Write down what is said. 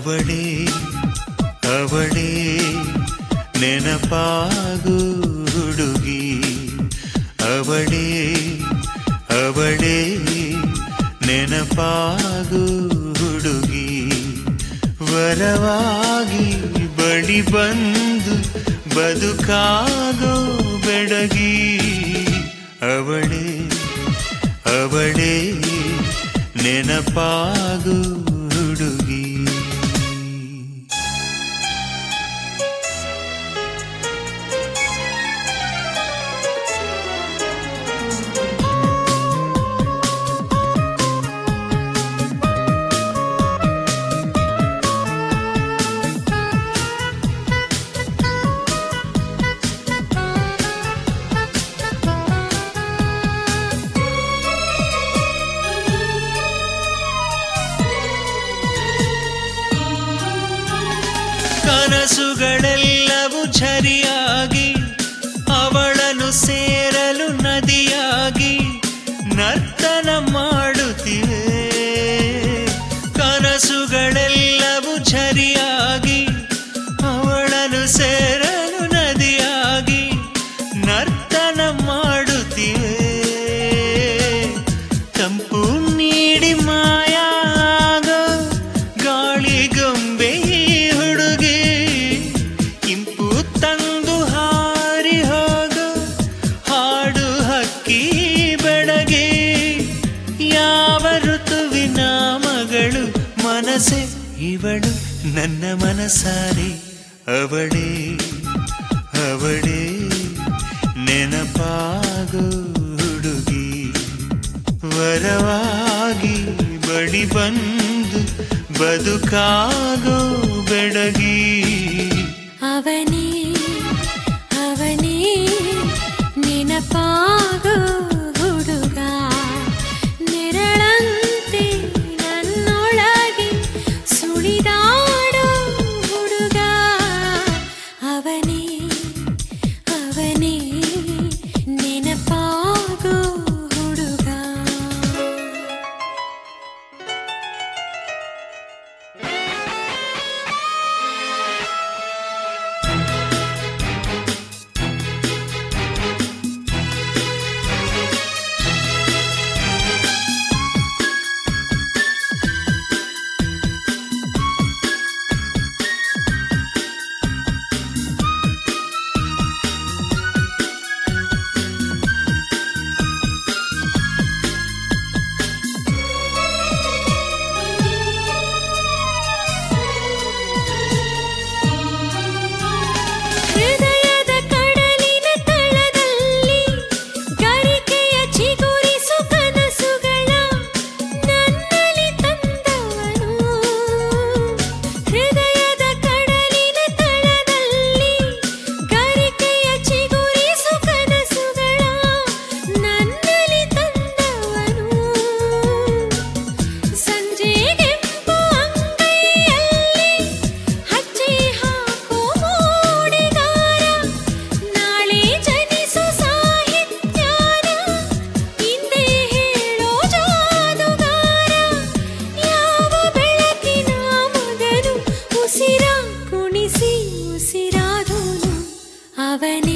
ಅವಳೇ ಅವಳೇ ನೆನಪಾಗು ಹುಡುಗಿ ಅವಳೇ ಅವಳೇ ನೆನಪಾಗು ಹುಡುಗಿ ವರವಾಗಿ ಬಳಿ ಬಂದು ಬದುಕಾಗೋ ಬೆಡಗಿ ಅವಳೇ ಅವಳೇ ನೆನಪಾಗು ಹುಡುಗಿ ಕನಸುಗಳೆಲ್ಲವೂ ಝರಿಯಾಗಿ ಅವಳನ್ನು ಸೇರಲು ನದಿಯಾಗಿ ನರ್ತನ ಮಾಡುತ್ತಿವೆ ಕನಸುಗಳೆಲ್ಲವೂ ಝರಿಯಾಗಿ ಅವಳನ್ನು ಸೇರಲು ನದಿಯಾಗಿ ನರ್ತನ ಮಾಡುತ್ತಿವೆ ತಂಪು ನೀಡಿ ಮಾಯಾಗೋ ಗಾಳಿಗೊಂಬೆ ಈ ಹುಡುಗಿ ಇಂಪು ತಂದು ಹಾರಿ ಹೋಗೋ ಹಾಡು ಹಕ್ಕಿ ಬೆಳಗ್ಗೆ ಯಾವ ಋತುವಿನ ಮಗಳು ಮನಸ್ಸೆ ಇವಳು ನನ್ನ ಮನಸಾರೆ ಅವಳೇ ಅವಳೇ ನೆನಪಾಗೋ ಹುಡುಗಿ ವರವಾಗಿ ಬಳಿ ಬಂದು ಬದುಕಾಗೋ ಬೆಡಗಿ ಅವನೇ ಅವನೇ ನೆನಪಾಗೋ ಹುಡುಗ ನೆರಳಂತೆ ನನ್ನೊಳಗೆ ಸುಳಿದಾಡೋ ಹುಡುಗ ಅವನೇ ಅವನೇ ನೆನಪಾಗೋ ಹುಡುಗ ಹೃದಯದ ಕಡಲಿನ ತಳದಲ್ಲಿ ಗರಿಕೆಯ ಚಿಗುರಿಸು ಕನಸುಗಳ ನನ್ನಲ್ಲಿ ತಂದವನು ಹೃದಯದ ಕಡಲಿನ ತಳದಲ್ಲಿ ಗರಿಕೆಯ ಚಿಗುರಿಸು ಕನಸುಗಳ ನನ್ನಲ್ಲಿ ತಂದವನು ಸಂಜೆಗೆಂಪು ಅಂಗೈಯಲ್ಲಿ ಹಚ್ಚಿ ಹಾಕೋ ಮೂಡಿಗಾರ ನಾಳೆ ಜನಿಸು ಸಾಹಿತ್ಯಾನ ಹಿಂದೆ ಹೇಳೋ ಜಾದುಗಾರ ಯಾವ ಬೆಳಕಿನ ಮಗನು ಉಸಿರ ಕುಣಿಸಿ ಉಸಿರಾದೋನು ಅವನೇ